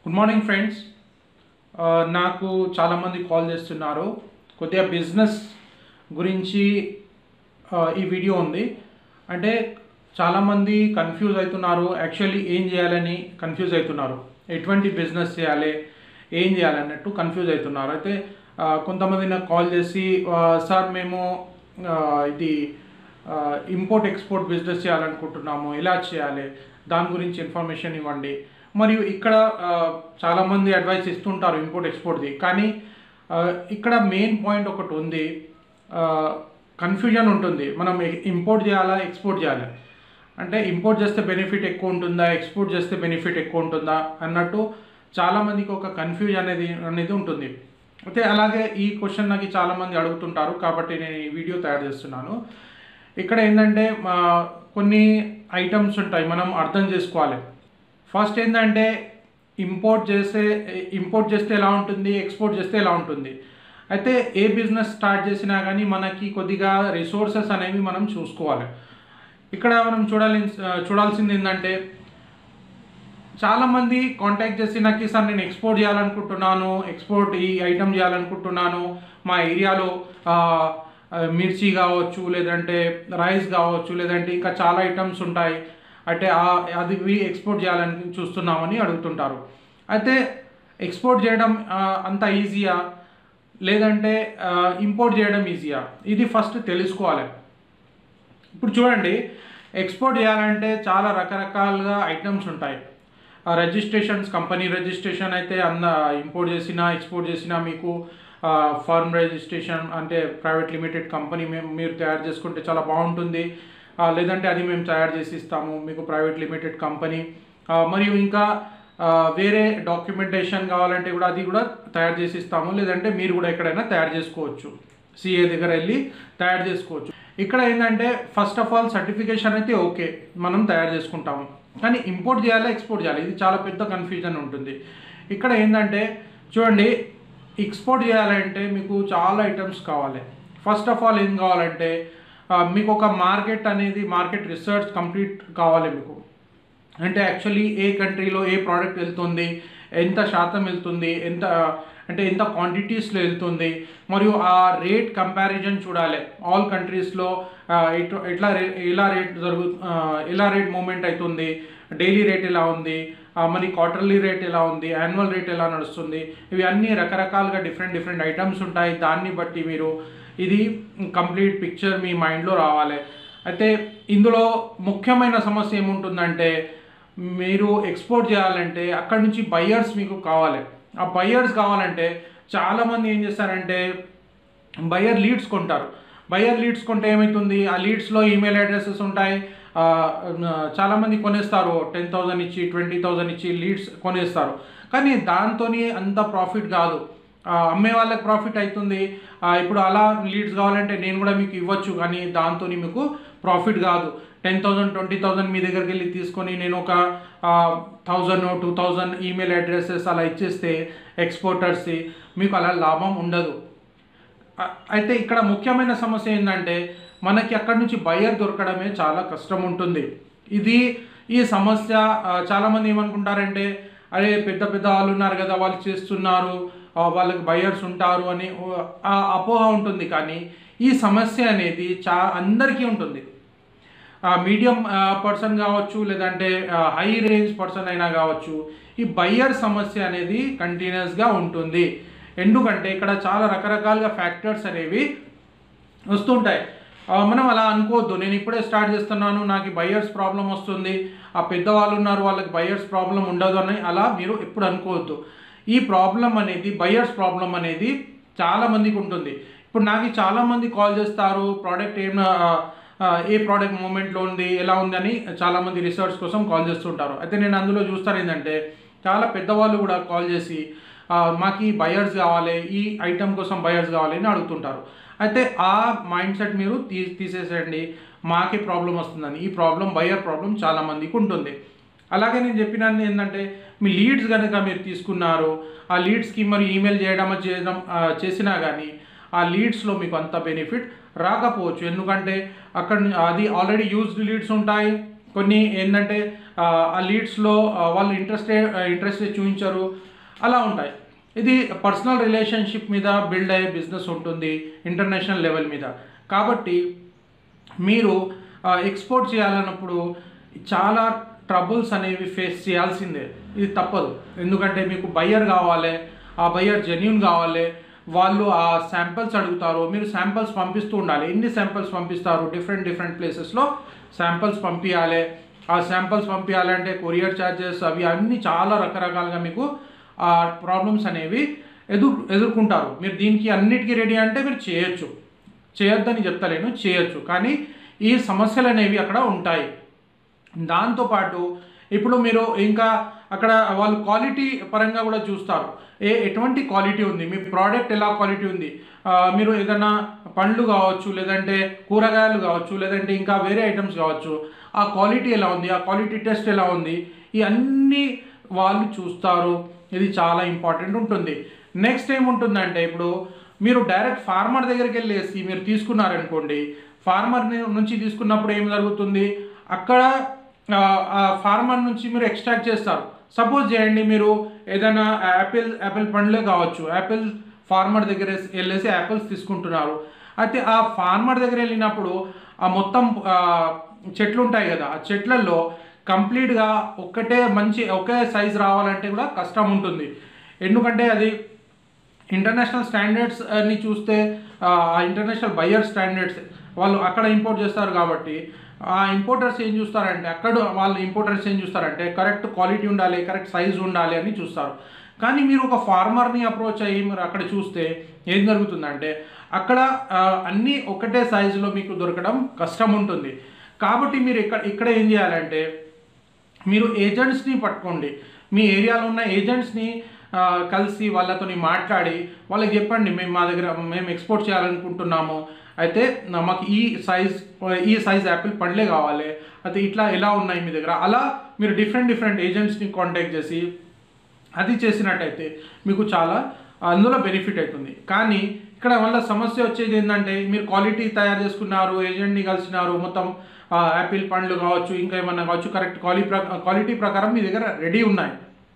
good morning friends నాకు చాలామంది call చేస్తున్నారు కొద్దిగా బిజినెస్ గురించి ఆ, ఈ వీడియో ఉంది అంటే చాలామంది కన్ఫ్యూజ్ అవుతున్నారు యాక్చువల్లీ ఏం చేయాలని కన్ఫ్యూజ్ అవుతున్నారు ఎటువంటి బిజినెస్ చేయాలి ఏం చేయాలన్నట్టు కన్ఫ్యూజ్ అవుతున్నారు అయితే ఆ, కొంతమంది నాకు కాల్ చేసి ఆ, సార్ మేము ఆ, ఇది ఇంపోర్ట్ ఎక్స్పోర్ట్ బిజినెస్ చేయాలనుకుంటున్నాము ఎలా చేయాలి దాని గురించి ఇన్ఫర్మేషన్ ఇవ్వండి మరియు ఇక్కడ ఆ, చాలామంది అడ్వైస్ ఇస్తుంటారు ఇంపోర్ట్ ఎక్స్పోర్ట్ది కానీ ఆ, ఇక్కడ మెయిన్ పాయింట్ ఒకటి ఉంది కన్ఫ్యూజన్ ఉంటుంది మనం ఇంపోర్ట్ చేయాలా ఎక్స్పోర్ట్ చేయాలా అంటే ఇంపోర్ట్ చేస్తే బెనిఫిట్ ఎక్కువ ఉంటుందా ఎక్స్పోర్ట్ చేస్తే బెనిఫిట్ ఎక్కువ ఉంటుందా అన్నట్టు చాలామందికి ఒక కన్ఫ్యూజన్ అనేది అనేది ఉంటుంది అయితే అలాగే ఈ క్వశ్చన్ నాకు చాలామంది అడుగుతుంటారు కాబట్టి నేను ఈ వీడియో తయారు చేస్తున్నాను ఇక్కడ ఏంటంటే మా కొన్ని ఐటమ్స్ ఉంటాయి మనం అర్థం చేసుకోవాలి ఫస్ట్ ఏంటంటే ఇంపోర్ట్ చేస్తే ఇంపోర్ట్ చేస్తే ఎలా ఉంటుంది ఎక్స్పోర్ట్ చేస్తే ఎలా ఉంటుంది అయితే ఏ బిజినెస్ స్టార్ట్ చేసినా కానీ మనకి కొద్దిగా రిసోర్సెస్ అనేవి మనం చూసుకోవాలి ఇక్కడ మనం చూడాలి చూడాల్సింది ఏంటంటే చాలామంది కాంటాక్ట్ చేసి నాకు సార్ నేను ఎక్స్పోర్ట్ చేయాలనుకుంటున్నాను ఎక్స్పోర్ట్ ఈ ఐటమ్ చేయాలనుకుంటున్నాను మా ఏరియాలో ఆ, ఆ, మిర్చి కావచ్చు లేదంటే రైస్ కావచ్చు లేదంటే ఇంకా చాలా ఐటమ్స్ ఉంటాయి అంటే ఆ- అది ఇవి ఎక్స్పోర్ట్ చేయాలని చూస్తున్నామని అడుగుతుంటారు అయితే ఎక్స్పోర్ట్ చేయడం ఆ, అంత ఈజీయా లేదంటే ఇంపోర్ట్ చేయడం ఈజీయా ఇది ఫస్ట్ తెలుసుకోవాలి ఇప్పుడు చూడండి ఎక్స్పోర్ట్ చేయాలంటే చాలా రకరకాలుగా ఐటమ్స్ ఉంటాయి రిజిస్ట్రేషన్స్ కంపెనీ రిజిస్ట్రేషన్ అయితే అంద ఇంపోర్ట్ చేసినా ఎక్స్పోర్ట్ చేసినా మీకు ఫార్మ్ రిజిస్ట్రేషన్ అంటే ప్రైవేట్ లిమిటెడ్ కంపెనీ మేము మీరు తయారు చేసుకుంటే చాలా బాగుంటుంది ఆ, లేదంటే అది మేము తయారు చేసి ఇస్తాము మీకు ప్రైవేట్ లిమిటెడ్ కంపెనీ మరియు ఇంకా ఆ, వేరే డాక్యుమెంటేషన్ కావాలంటే కూడా అది కూడా తయారు చేసి ఇస్తాము లేదంటే మీరు కూడా ఎక్కడైనా తయారు చేసుకోవచ్చు సిఏ దగ్గర వెళ్ళి తయారు చేసుకోవచ్చు ఇక్కడ ఏంటంటే ఫస్ట్ ఆఫ్ ఆల్ సర్టిఫికేషన్ అయితే ఓకే మనం తయారు చేసుకుంటాము కానీ ఇంపోర్ట్ చేయాలా ఎక్స్పోర్ట్ చేయాలి ఇది చాలా పెద్ద కన్ఫ్యూజన్ ఉంటుంది ఇక్కడ ఏంటంటే చూడండి ఎక్స్పోర్ట్ చేయాలంటే మీకు చాలా ఐటమ్స్ కావాలి ఫస్ట్ ఆఫ్ ఆల్ ఏం కావాలంటే ఆ, మీకు ఒక మార్కెట్ అనేది మార్కెట్ రీసెర్చ్ కంప్లీట్ కావాలి మీకు అంటే యాక్చువల్లీ ఏ కంట్రీలో ఏ ప్రోడక్ట్ వెళ్తుంది ఎంత శాతం వెళ్తుంది ఎంత అంటే ఎంత క్వాంటిటీస్లో వెళ్తుంది మరియు ఆ రేట్ కంపారిజన్ చూడాలి ఆల్ కంట్రీస్లో ఎట్లా రే ఎలా రేట్ జరుగు ఆ, ఎలా రేట్ మూమెంట్ అవుతుంది డైలీ రేట్ ఎలా ఉంది ఆ, మరి క్వార్టర్లీ రేట్ ఎలా ఉంది యాన్యువల్ రేట్ ఎలా నడుస్తుంది ఇవి అన్ని రకరకాలుగా డిఫరెంట్ డిఫరెంట్ ఐటమ్స్ ఉంటాయి దాన్ని బట్టి మీరు ఇది కంప్లీట్ పిక్చర్ మీ మైండ్లో రావాలి అయితే ఇందులో ముఖ్యమైన సమస్య ఏముంటుందంటే మీరు ఎక్స్పోర్ట్ చేయాలంటే అక్కడ నుంచి బయ్యర్స్ మీకు కావాలి ఆ బయ్యర్స్ కావాలంటే చాలామంది ఏం చేస్తారంటే బయ్యర్ లీడ్స్ కొంటారు బయ్యర్ లీడ్స్ కొంటే ఏమవుతుంది ఆ లీడ్స్లో ఈమెయిల్ అడ్రసెస్ ఉంటాయి ఆ, చాలామంది కొనేస్తారు టెన్ థౌజండ్ ఇచ్చి ట్వంటీ థౌజండ్ ఇచ్చి లీడ్స్ కొనేస్తారు కానీ దాంతో అంత ప్రాఫిట్ కాదు ఆ, అమ్మే వాళ్ళకి ప్రాఫిట్ అవుతుంది ఆ, ఇప్పుడు అలా లీడ్స్ కావాలంటే నేను కూడా మీకు ఇవ్వచ్చు కానీ దాంతో మీకు ప్రాఫిట్ కాదు టెన్ థౌజండ్ ట్వంటీ థౌజండ్ మీ దగ్గరికి వెళ్ళి తీసుకొని నేను ఒక thousand two thousand email addresses అలా ఇచ్చేస్తే ఎక్స్పోర్టర్స్కి మీకు అలా లాభం ఉండదు అ- అయితే ఇక్కడ ముఖ్యమైన సమస్య ఏంటంటే మనకి అక్కడి నుంచి బయర్ దొరకడమే చాలా కష్టం ఉంటుంది ఇది ఈ సమస్య ఆ, చాలామంది ఏమనుకుంటారంటే అరే పెద్ద పెద్ద వాళ్ళు ఉన్నారు కదా వాళ్ళు చేస్తున్నారు ఆ, వాళ్ళకి బయర్స్ ఉంటారు అని ఓ, ఆ అపోహ ఉంటుంది కానీ ఈ సమస్య అనేది చా అందరికీ ఉంటుంది మీడియం పర్సన్ కావచ్చు లేదంటే హై రేంజ్ పర్సన్ అయినా కావచ్చు ఈ బయ్యర్ సమస్య అనేది కంటిన్యూస్గా ఉంటుంది ఎందుకంటే ఇక్కడ చాలా రకరకాలుగా ఫ్యాక్టర్స్ అనేవి వస్తుంటాయి ఆ, మనం అలా అనుకోవద్దు నేను ఇప్పుడే స్టార్ట్ చేస్తున్నాను నాకు బయ్యర్స్ ప్రాబ్లం వస్తుంది ఆ పెద్దవాళ్ళు ఉన్నారు వాళ్ళకి బయ్యర్స్ ప్రాబ్లం ఉండదు అని అలా మీరు ఎప్పుడు అనుకోవద్దు ఈ ప్రాబ్లం అనేది బయ్యర్స్ ప్రాబ్లం అనేది చాలా మందికి ఉంటుంది ఇప్పుడు నాకు చాలా మంది కాల్ చేస్తారు ప్రోడక్ట్ ఏం ఆ, ఆ, ఏ ప్రోడక్ట్ మూమెంట్లో ఉంది ఎలా ఉంది అని చాలామంది రీసెర్చ్ కోసం కాల్ చేస్తుంటారు అయితే నేను అందులో చూస్తాను ఏంటంటే చాలా పెద్దవాళ్ళు కూడా కాల్ చేసి ఆ, మాకు ఈ బయర్స్ కావాలి ఈ ఐటమ్ కోసం బయర్స్ కావాలి అని అడుగుతుంటారు అయితే ఆ మైండ్ సెట్ మీరు తీ తీసేసేయండి మాకే ప్రాబ్లం వస్తుందని ఈ ప్రాబ్లం బయర్ ప్రాబ్లం చాలా మందికి ఉంటుంది అలాగే నేను చెప్పినాను ఏంటంటే మీ లీడ్స్ కనుక మీరు తీసుకున్నారు ఆ లీడ్స్కి మరి ఈమెయిల్ చేయడం చేయడం ఆ, చేసినా కానీ ఆ లీడ్స్లో మీకు అంత బెనిఫిట్ రాకపోవచ్చు ఎందుకంటే అక్కడ ను- అది ఆల్రెడీ యూజ్డ్ లీడ్స్ ఉంటాయి కొన్ని ఏంటంటే ఆ, ఆ లీడ్స్లో వాళ్ళు ఇంట్రెస్ట్ ఇంట్రెస్ట్ చూపించారు అలా ఉంటాయి ఇది పర్సనల్ రిలేషన్షిప్ మీద బిల్డ్ అయ్యే బిజినెస్ ఉంటుంది ఇంటర్నేషనల్ లెవెల్ మీద కాబట్టి మీరు ఎక్స్పోర్ట్ చేయాలన్నప్పుడు చాలా ట్రబుల్స్ అనేవి ఫేస్ చేయాల్సిందే ఇది తప్పదు ఎందుకంటే మీకు బయ్యర్ కావాలి ఆ బయ్యర్ జెన్యున్ కావాలి వాళ్ళు ఆ శాంపిల్స్ అడుగుతారు మీరు శాంపిల్స్ పంపిస్తూ ఉండాలి ఎన్ని శాంపిల్స్ పంపిస్తారు డిఫరెంట్ డిఫరెంట్ ప్లేసెస్లో శాంపిల్స్ పంపించాలి ఆ శాంపిల్స్ పంపించాలంటే కొరియర్ ఛార్జెస్ అవి అన్నీ చాలా రకరకాలుగా మీకు ఆ ప్రాబ్లమ్స్ అనేవి ఎదుర్ ఎదుర్కొంటారు మీరు దీనికి అన్నిటికీ రెడీ అంటే మీరు చేయొచ్చు చేయొద్దని చెప్తలేను చేయొచ్చు కానీ ఈ సమస్యలు అనేవి అక్కడ ఉంటాయి దాంతోపాటు ఇప్పుడు మీరు ఇంకా అక్కడ వాళ్ళు క్వాలిటీ పరంగా కూడా చూస్తారు ఏ ఎటువంటి క్వాలిటీ ఉంది మీ ప్రోడక్ట్ ఎలా క్వాలిటీ ఉంది ఆ, మీరు ఏదైనా పండ్లు కావచ్చు లేదంటే కూరగాయలు కావచ్చు లేదంటే ఇంకా వేరే ఐటమ్స్ కావచ్చు ఆ క్వాలిటీ ఎలా ఉంది ఆ క్వాలిటీ టెస్ట్ ఎలా ఉంది ఈ అన్ని వాళ్ళు చూస్తారు ఇది చాలా ఇంపార్టెంట్ ఉంటుంది నెక్స్ట్ ఏముంటుందంటే ఇప్పుడు మీరు డైరెక్ట్ ఫార్మర్ దగ్గరికి వెళ్ళేసి మీరు తీసుకున్నారనుకోండి ఫార్మర్ నుంచి తీసుకున్నప్పుడు ఏం జరుగుతుంది అక్కడ ఆ, ఆ ఫార్మర్ నుంచి మీరు ఎక్స్ట్రాక్ట్ చేస్తారు సపోజ్ చేయండి మీరు ఏదైనా యాపిల్ యాపిల్ పండ్లే కావచ్చు యాపిల్ ఫార్మర్ దగ్గర వెళ్ళేసి యాపిల్స్ తీసుకుంటున్నారు అయితే ఆ ఫార్మర్ దగ్గర వెళ్ళినప్పుడు ఆ మొత్తం ఆ, చెట్లు ఉంటాయి కదా ఆ చెట్లలో కంప్లీట్గా ఒక్కటే మంచి ఒకే సైజ్ రావాలంటే కూడా కష్టం ఉంటుంది ఎందుకంటే అది ఇంటర్నేషనల్ స్టాండర్డ్స్ ని చూస్తే ఆ ఇంటర్నేషనల్ బయ్యర్ స్టాండర్డ్స్ వాళ్ళు అక్కడ ఇంపోర్ట్ చేస్తారు కాబట్టి ఆ ఇంపోర్టర్స్ ఏం చూస్తారంటే అక్కడ వాళ్ళు ఇంపోర్టర్స్ ఏం చూస్తారంటే కరెక్ట్ క్వాలిటీ ఉండాలి కరెక్ట్ సైజ్ ఉండాలి అని చూస్తారు కానీ మీరు ఒక ఫార్మర్ని అప్రోచ్ అయ్యి మీరు అక్కడ చూస్తే ఏం జరుగుతుందంటే అక్కడ ఆ, అన్నీ ఒకటే సైజులో మీకు దొరకడం కష్టం ఉంటుంది కాబట్టి మీరు ఇక్కడ ఇక్కడ ఏం చేయాలంటే మీరు ఏజెంట్స్ని పట్టుకోండి మీ ఏరియాలో ఉన్న ఏజెంట్స్ని ఆ, కలిసి వాళ్ళతోని మాట్లాడి వాళ్ళకి చెప్పండి మేము మా దగ్గర మేము ఎక్స్పోర్ట్ చేయాలనుకుంటున్నాము అయితే నా- మాకు ఈ సైజ్ ఈ సైజ్ యాపిల్ పండ్లే కావాలి అయితే ఇట్లా ఎలా ఉన్నాయి మీ దగ్గర అలా మీరు డిఫరెంట్ డిఫరెంట్ ఏజెంట్స్ని కాంటాక్ట్ చేసి అది చేసినట్టయితే మీకు చాలా అందులో బెనిఫిట్ అవుతుంది కానీ ఇక్కడ వల్ల సమస్య వచ్చేది ఏంటంటే మీరు క్వాలిటీ తయారు చేసుకున్నారు ఏజెంట్ని కలిసినారు మొత్తం ఆ, యాపిల్ పండ్లు కావచ్చు ఇంకా ఏమన్నా కావచ్చు కరెక్ట్ క్వాలి ప్ర క్వాలిటీ ప్రకారం మీ దగ్గర రెడీ ఉన్నాయి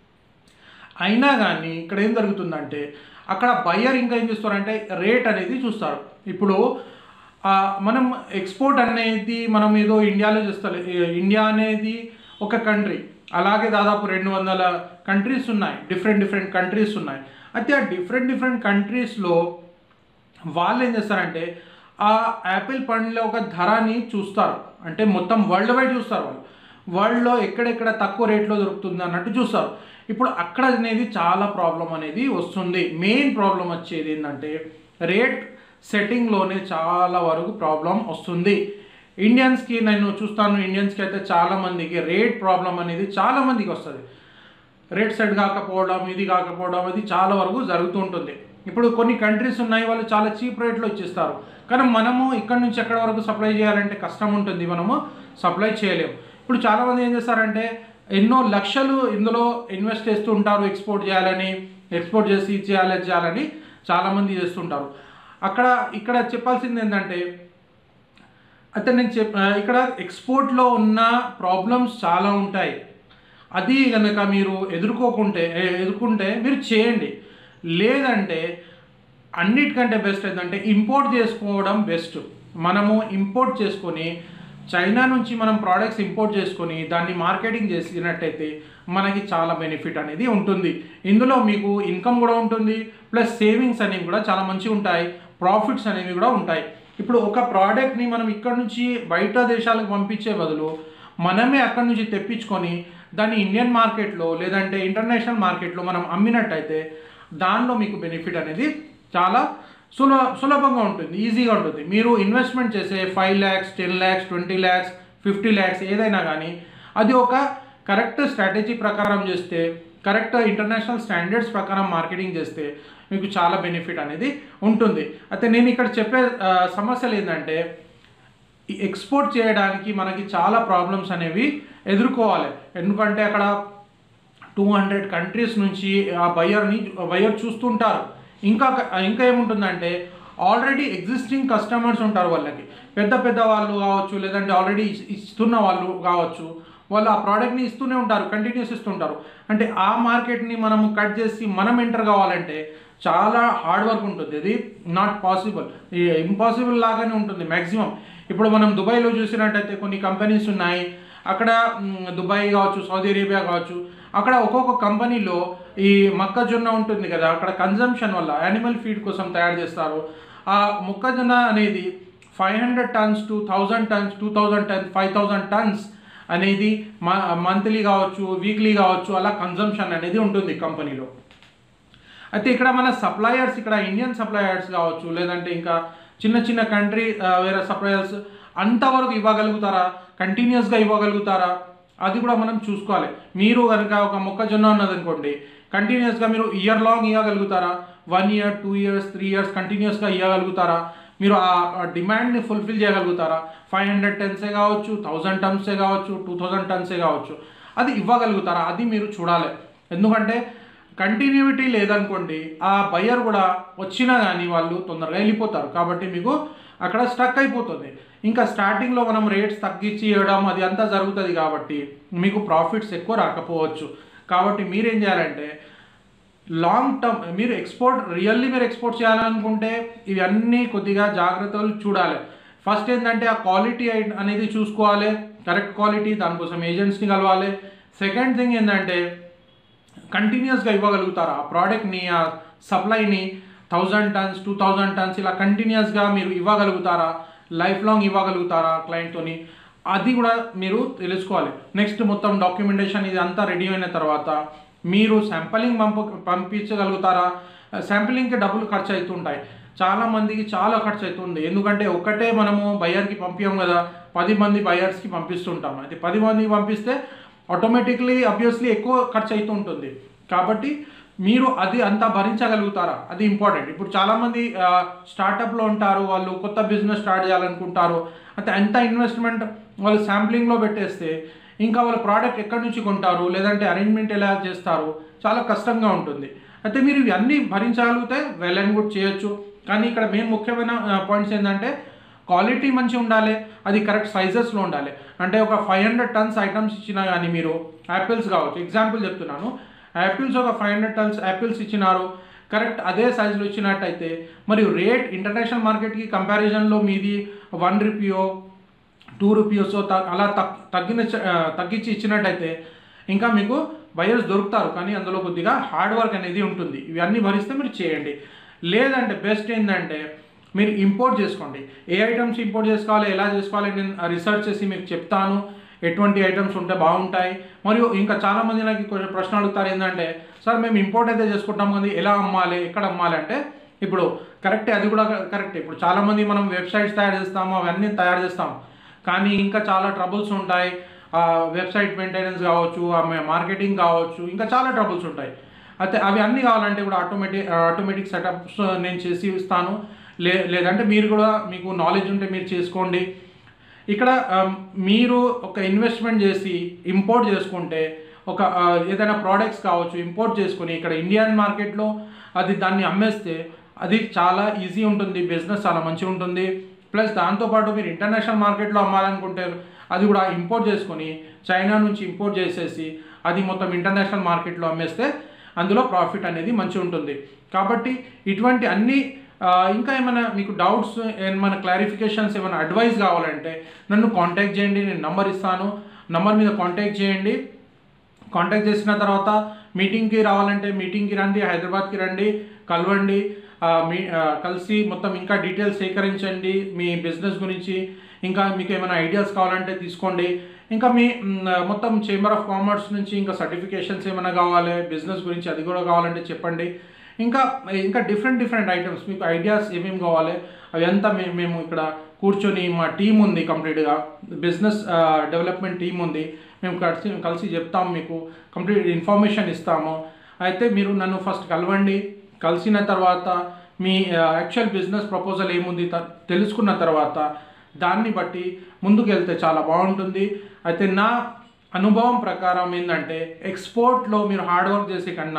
అయినా కానీ ఇక్కడ ఏం జరుగుతుందంటే అక్కడ బయ్యర్ ఇంకా ఏం చేస్తారంటే రేట్ అనేది చూస్తారు ఇప్పుడు ఆ, మనం ఎక్స్పోర్ట్ అనేది మనం ఏదో ఇండియాలో చేస్తారు ఇండియా అనేది ఒక కంట్రీ అలాగే దాదాపు రెండు వందల కంట్రీస్ ఉన్నాయి డిఫరెంట్ డిఫరెంట్ కంట్రీస్ ఉన్నాయి అయితే ఆ డిఫరెంట్ డిఫరెంట్ కంట్రీస్లో వాళ్ళు ఏం చేస్తారంటే ఆ యాపిల్ పండ్ల ఒక ధరని చూస్తారు అంటే మొత్తం వరల్డ్ వైడ్ చూస్తారు వాళ్ళు వరల్డ్లో ఎక్కడెక్కడ తక్కువ రేట్లో దొరుకుతుంది అన్నట్టు చూస్తారు ఇప్పుడు అక్కడ అనేది చాలా ప్రాబ్లం అనేది వస్తుంది మెయిన్ ప్రాబ్లం వచ్చేది ఏంటంటే రేట్ సెట్టింగ్లోనే చాలా వరకు ప్రాబ్లం వస్తుంది ఇండియన్స్కి నేను చూస్తాను ఇండియన్స్కి అయితే చాలా మందికి రేట్ ప్రాబ్లం అనేది చాలా మందికి వస్తుంది రేట్ సెట్ కాకపోవడం ఇది కాకపోవడం అది చాలా వరకు జరుగుతూ ఉంటుంది ఇప్పుడు కొన్ని కంట్రీస్ ఉన్నాయి వాళ్ళు చాలా చీప్ రేట్లో ఇచ్చేస్తారు కానీ మనము ఇక్కడ నుంచి ఎక్కడ వరకు సప్లై చేయాలంటే కష్టం ఉంటుంది మనము సప్లై చేయలేము ఇప్పుడు చాలామంది ఏం చేస్తారంటే ఎన్నో లక్షలు ఇందులో ఇన్వెస్ట్ చేస్తూ ఉంటారు ఎక్స్పోర్ట్ చేయాలని ఎక్స్పోర్ట్ చేసి ఇది చేయాలి అది చేయాలని చాలామంది చేస్తుంటారు అక్కడ ఇక్కడ చెప్పాల్సింది ఏంటంటే అయితే నేను చెప్ ఆ, ఇక్కడ ఎక్స్పోర్ట్లో ఉన్న ప్రాబ్లమ్స్ చాలా ఉంటాయి అది కనుక మీరు ఎదుర్కోకుంటే ఎ- ఎదుర్కొంటే మీరు చేయండి లేదంటే అన్నిటికంటే బెస్ట్ ఏంటంటే ఇంపోర్ట్ చేసుకోవడం బెస్ట్ మనము ఇంపోర్ట్ చేసుకొని చైనా నుంచి మనం ప్రోడక్ట్స్ ఇంపోర్ట్ చేసుకొని దాన్ని మార్కెటింగ్ చేసినట్టయితే మనకి చాలా బెనిఫిట్ అనేది ఉంటుంది ఇందులో మీకు ఇన్కమ్ కూడా ఉంటుంది ప్లస్ సేవింగ్స్ అనేవి కూడా చాలా మంచిగా ఉంటాయి ప్రాఫిట్స్ అనేవి కూడా ఉంటాయి ఇప్పుడు ఒక ప్రోడక్ట్ని మనం ఇక్కడ నుంచి బయట దేశాలకు పంపించే బదులు మనమే అక్కడ నుంచి తెప్పించుకొని దాన్ని ఇండియన్ మార్కెట్లో లేదంటే ఇంటర్నేషనల్ మార్కెట్లో మనం అమ్మినట్టయితే దానిలో మీకు బెనిఫిట్ అనేది చాలా సులభ సులభంగా ఉంటుంది ఈజీగా ఉంటుంది మీరు ఇన్వెస్ట్మెంట్ చేసే five lakhs ten lakhs twenty lakhs fifty lakhs ఏదైనా కానీ అది ఒక కరెక్ట్ స్ట్రాటజీ ప్రకారం చేస్తే కరెక్ట్ ఇంటర్నేషనల్ స్టాండర్డ్స్ ప్రకారం మార్కెటింగ్ చేస్తే మీకు చాలా బెనిఫిట్ అనేది ఉంటుంది అయితే నేను ఇక్కడ చెప్పే ఆ, సమస్యలు ఏంటంటే ఈ ఎక్స్పోర్ట్ చేయడానికి మనకి చాలా ప్రాబ్లమ్స్ అనేవి ఎదుర్కోవాలి ఎందుకంటే అక్కడ టూ హండ్రెడ్ కంట్రీస్ నుంచి ఆ బయ్యర్ని బయ్యర్ చూస్తుంటారు ఇంకా ఇంకా ఏముంటుందంటే ఆల్రెడీ ఎగ్జిస్టింగ్ కస్టమర్స్ ఉంటారు వాళ్ళకి పెద్ద పెద్ద వాళ్ళు కావచ్చు లేదంటే ఆల్రెడీ ఇస్తున్న వాళ్ళు కావచ్చు వాళ్ళు ఆ ప్రోడక్ట్ని ఇస్తూనే ఉంటారు కంటిన్యూస్ ఇస్తుంటారు అంటే ఆ మార్కెట్ని మనము కట్ చేసి మనం ఎంటర్ కావాలంటే చాలా హార్డ్ వర్క్ ఉంటుంది ఇది నాట్ పాసిబుల్ ఇంపాసిబుల్ లాగానే ఉంటుంది మ్యాక్సిమం ఇప్పుడు మనం దుబాయ్లో చూసినట్టయితే కొన్ని కంపెనీస్ ఉన్నాయి అక్కడ మ్, దుబాయ్ కావచ్చు సౌదీ అరేబియా కావచ్చు అక్కడ ఒక్కొక్క కంపెనీలో ఈ మొక్కజొన్న ఉంటుంది కదా అక్కడ కన్జంప్షన్ వల్ల యానిమల్ ఫీడ్ కోసం తయారు చేస్తారు ఆ మొక్కజొన్న అనేది five hundred tons to thousand tons two thousand tons five thousand tons అనేది మంత్లీ కావచ్చు వీక్లీ కావచ్చు అలా కన్జంప్షన్ అనేది ఉంటుంది కంపెనీలో అయితే ఇక్కడ మన సప్లయర్స్ ఇక్కడ ఇండియన్ సప్లయర్స్ కావచ్చు లేదంటే ఇంకా చిన్న చిన్న కంట్రీ వేరే సప్లయర్స్ అంతవరకు ఇవ్వగలుగుతారా కంటిన్యూస్గా ఇవ్వగలుగుతారా అది కూడా మనం చూసుకోవాలి మీరు కనుక ఒక మొక్కజొన్న ఉన్నదనుకోండి కంటిన్యూస్గా మీరు ఇయర్ లాంగ్ ఇవ్వగలుగుతారా one year two years three years కంటిన్యూస్గా ఇవ్వగలుగుతారా మీరు ఆ డిమాండ్ని ఫుల్ఫిల్ చేయగలుగుతారా ఫైవ్ హండ్రెడ్ టన్సే కావచ్చు థౌజండ్ టన్సే కావచ్చు టూ థౌజండ్ టన్సే కావచ్చు అది ఇవ్వగలుగుతారా అది మీరు చూడాలి ఎందుకంటే కంటిన్యూటీ లేదనుకోండి ఆ బయ్యర్ కూడా వచ్చినా కానీ వాళ్ళు తొందరగా వెళ్ళిపోతారు కాబట్టి మీకు అక్కడ స్టక్ అయిపోతుంది ఇంకా స్టార్టింగ్లో మనం రేట్స్ తగ్గించి ఇవ్వడం అది అంతా జరుగుతుంది కాబట్టి మీకు ప్రాఫిట్స్ ఎక్కువ రాకపోవచ్చు కాబట్టి మీరేం చేయాలంటే లాంగ్ టర్మ్ మీరు ఎక్స్పోర్ట్ రియల్లీ మీరు ఎక్స్పోర్ట్ చేయాలనుకుంటే ఇవన్నీ కొద్దిగా జాగ్రత్తలు చూడాలి ఫస్ట్ ఏంటంటే ఆ క్వాలిటీ అనేది చూసుకోవాలి కరెక్ట్ క్వాలిటీ దానికోసం ఏజెంట్స్ని కలవాలి సెకండ్ థింగ్ ఏంటంటే కంటిన్యూస్గా ఇవ్వగలుగుతారా ఆ ప్రోడక్ట్ని ఆ సప్లైని thousand tons two thousand tons ఇలా కంటిన్యూస్గా మీరు ఇవ్వగలుగుతారా లైఫ్ లాంగ్ ఇవ్వగలుగుతారా క్లయింట్తోని అది కూడా మీరు తెలుసుకోవాలి నెక్స్ట్ మొత్తం డాక్యుమెంటేషన్ ఇది అంతా రెడీ అయిన తర్వాత మీరు శాంపలింగ్ పంప పంపించగలుగుతారా శాంపిలింగ్కి డబ్బులు ఖర్చు అవుతుంటాయి చాలా మందికి చాలా ఖర్చు అవుతుంది ఎందుకంటే ఒకటే మనము బయర్కి పంపించాం కదా పది మంది బయర్స్కి పంపిస్తుంటాం అయితే పది మందికి పంపిస్తే ఆటోమేటిక్లీ అబ్వియస్లీ ఎక్కువ ఖర్చు అవుతూ ఉంటుంది కాబట్టి మీరు అది అంతా భరించగలుగుతారా అది ఇంపార్టెంట్ ఇప్పుడు చాలామంది స్టార్టప్లో ఉంటారు వాళ్ళు కొత్త బిజినెస్ స్టార్ట్ చేయాలనుకుంటారు అయితే అంత ఇన్వెస్ట్మెంట్ వాళ్ళు శాంప్లింగ్లో పెట్టేస్తే ఇంకా వాళ్ళ ప్రోడక్ట్ ఎక్కడి నుంచి కొంటారు లేదంటే అరేంజ్మెంట్ ఎలా చేస్తారు చాలా కష్టంగా ఉంటుంది అయితే మీరు ఇవన్నీ భరించగలిగితే వెల్ అండ్ గుడ్ చేయొచ్చు కానీ ఇక్కడ మెయిన్ ముఖ్యమైన పాయింట్స్ ఏంటంటే క్వాలిటీ మంచిగా ఉండాలి అది కరెక్ట్ సైజెస్లో ఉండాలి అంటే ఒక ఫైవ్ హండ్రెడ్ టన్స్ ఐటమ్స్ ఇచ్చినా కానీ మీరు యాపిల్స్ కావచ్చు ఎగ్జాంపుల్ చెప్తున్నాను యాపిల్స్ ఒక ఫైవ్ హండ్రెడ్ టన్స్ యాపిల్స్ ఇచ్చినారు కరెక్ట్ అదే సైజులో ఇచ్చినట్టయితే మరియు రేట్ ఇంటర్నేషనల్ మార్కెట్కి కంపారిజన్లో మీది వన్ రూపీయో టూ రూపీస్ అలా తగ్ తగ్గిన ఆ, తగ్గించి ఇచ్చినట్టయితే ఇంకా మీకు బయర్స్ దొరుకుతారు కానీ అందులో కొద్దిగా హార్డ్ వర్క్ అనేది ఉంటుంది ఇవన్నీ భరిస్తే మీరు చేయండి లేదంటే బెస్ట్ ఏంటంటే మీరు ఇంపోర్ట్ చేసుకోండి ఏ ఐటమ్స్ ఇంపోర్ట్ చేసుకోవాలి ఎలా చేసుకోవాలి నేను రీసెర్చ్ చేసి మీకు చెప్తాను ఎటువంటి ఐటమ్స్ ఉంటే బాగుంటాయి మరియు ఇంకా చాలామంది నాకు కొంచెం ప్రశ్న అడుగుతారు ఏంటంటే సార్ మేము ఇంపోర్ట్ అయితే చేసుకుంటాం కానీ ఎలా అమ్మాలి ఎక్కడ అమ్మాలి అంటే ఇప్పుడు కరెక్టే అది కూడా కరెక్టే ఇప్పుడు చాలామంది మనం వెబ్సైట్స్ తయారు చేస్తాము అవన్నీ తయారు చేస్తాం కానీ ఇంకా చాలా ట్రబుల్స్ ఉంటాయి ఆ వెబ్సైట్ మెయింటెనెన్స్ కావచ్చు ఆ మార్కెటింగ్ కావచ్చు ఇంకా చాలా ట్రబుల్స్ ఉంటాయి అయితే అవి అన్నీ కావాలంటే కూడా ఆటోమేటిక్ ఆటోమేటిక్ సెటప్స్ నేను చేసి ఇస్తాను లే లేదంటే మీరు కూడా మీకు నాలెడ్జ్ ఉంటే మీరు చేసుకోండి ఇక్కడ ఆ, మీరు ఒక ఇన్వెస్ట్మెంట్ చేసి ఇంపోర్ట్ చేసుకుంటే ఒక ఆ, ఏదైనా ప్రోడక్ట్స్ కావచ్చు ఇంపోర్ట్ చేసుకొని ఇక్కడ ఇండియన్ మార్కెట్లో అది దాన్ని అమ్మేస్తే అది చాలా ఈజీ ఉంటుంది బిజినెస్ చాలా మంచిగా ఉంటుంది ప్లస్ దాంతోపాటు మీరు ఇంటర్నేషనల్ మార్కెట్లో అమ్మాలనుకుంటే అది కూడా ఇంపోర్ట్ చేసుకొని చైనా నుంచి ఇంపోర్ట్ చేసేసి అది మొత్తం ఇంటర్నేషనల్ మార్కెట్లో అమ్మేస్తే అందులో ప్రాఫిట్ అనేది మంచిగా ఉంటుంది కాబట్టి ఇటువంటి అన్ని ఆ, ఇంకా ఏమైనా మీకు డౌట్స్ ఏమైనా క్లారిఫికేషన్స్ ఏమైనా అడ్వైస్ కావాలంటే నన్ను కాంటాక్ట్ చేయండి నేను నంబర్ ఇస్తాను నంబర్ మీద కాంటాక్ట్ చేయండి కాంటాక్ట్ చేసిన తర్వాత మీటింగ్కి రావాలంటే మీటింగ్కి రండి హైదరాబాద్కి రండి కలవండి ఆ, మీ ఆ, కలిసి మొత్తం ఇంకా డీటెయిల్స్ సేకరించండి మీ బిజినెస్ గురించి ఇంకా మీకు ఏమైనా ఐడియాస్ కావాలంటే తీసుకోండి ఇంకా మీ మ్, మొత్తం చేంబర్ ఆఫ్ కామర్స్ నుంచి ఇంకా సర్టిఫికేషన్స్ ఏమైనా కావాలి బిజినెస్ గురించి అది కూడా కావాలంటే చెప్పండి ఇంకా ఇంకా డిఫరెంట్ డిఫరెంట్ ఐటమ్స్ మీకు ఐడియాస్ ఏమేమి కావాలి అవి అంతా మేము మేము ఇక్కడ కూర్చొని మా టీం ఉంది కంప్లీట్గా బిజినెస్ డెవలప్మెంట్ టీం ఉంది మేము కలిసి కలిసి చెప్తాం మీకు కంప్లీట్ ఇన్ఫర్మేషన్ ఇస్తాము అయితే మీరు నన్ను ఫస్ట్ కలవండి కలిసిన తర్వాత మీ యాక్చువల్ బిజినెస్ ప్రపోజల్ ఏముంది త- తెలుసుకున్న తర్వాత దాన్ని బట్టి ముందుకు వెళ్తే చాలా బాగుంటుంది అయితే నా అనుభవం ప్రకారం ఏంటంటే ఎక్స్పోర్ట్లో మీరు హార్డ్ వర్క్ చేసే కన్నా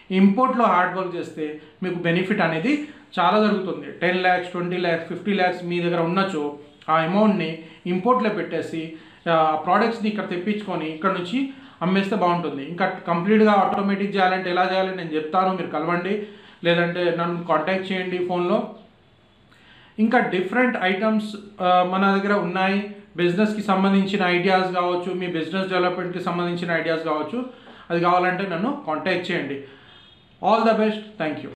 ఇంపోర్ట్లో హార్డ్ వర్క్ చేస్తే మీకు బెనిఫిట్ అనేది చాలా జరుగుతుంది ten lakhs twenty lakhs fifty lakhs మీ దగ్గర ఉన్నచో ఆ అమౌంట్ని ఇంపోర్ట్లో పెట్టేసి ఆ ప్రోడక్ట్స్ని ఇక్కడ తెప్పించుకొని ఇక్కడ నుంచి అమ్మేస్తే బాగుంటుంది ఇంకా కంప్లీట్గా ఆటోమేటిక్ చేయాలంటే ఎలా చేయాలి నేను చెప్తాను మీరు కలవండి లేదంటే నన్ను కాంటాక్ట్ చేయండి ఫోన్లో ఇంకా డిఫరెంట్ ఐటమ్స్ మన దగ్గర ఉన్నాయి బిజినెస్కి సంబంధించిన ఐడియాస్ కావచ్చు మీ బిజినెస్ డెవలప్మెంట్కి సంబంధించిన ఐడియాస్ కావచ్చు అది కావాలంటే నన్ను కాంటాక్ట్ చేయండి all the best thank you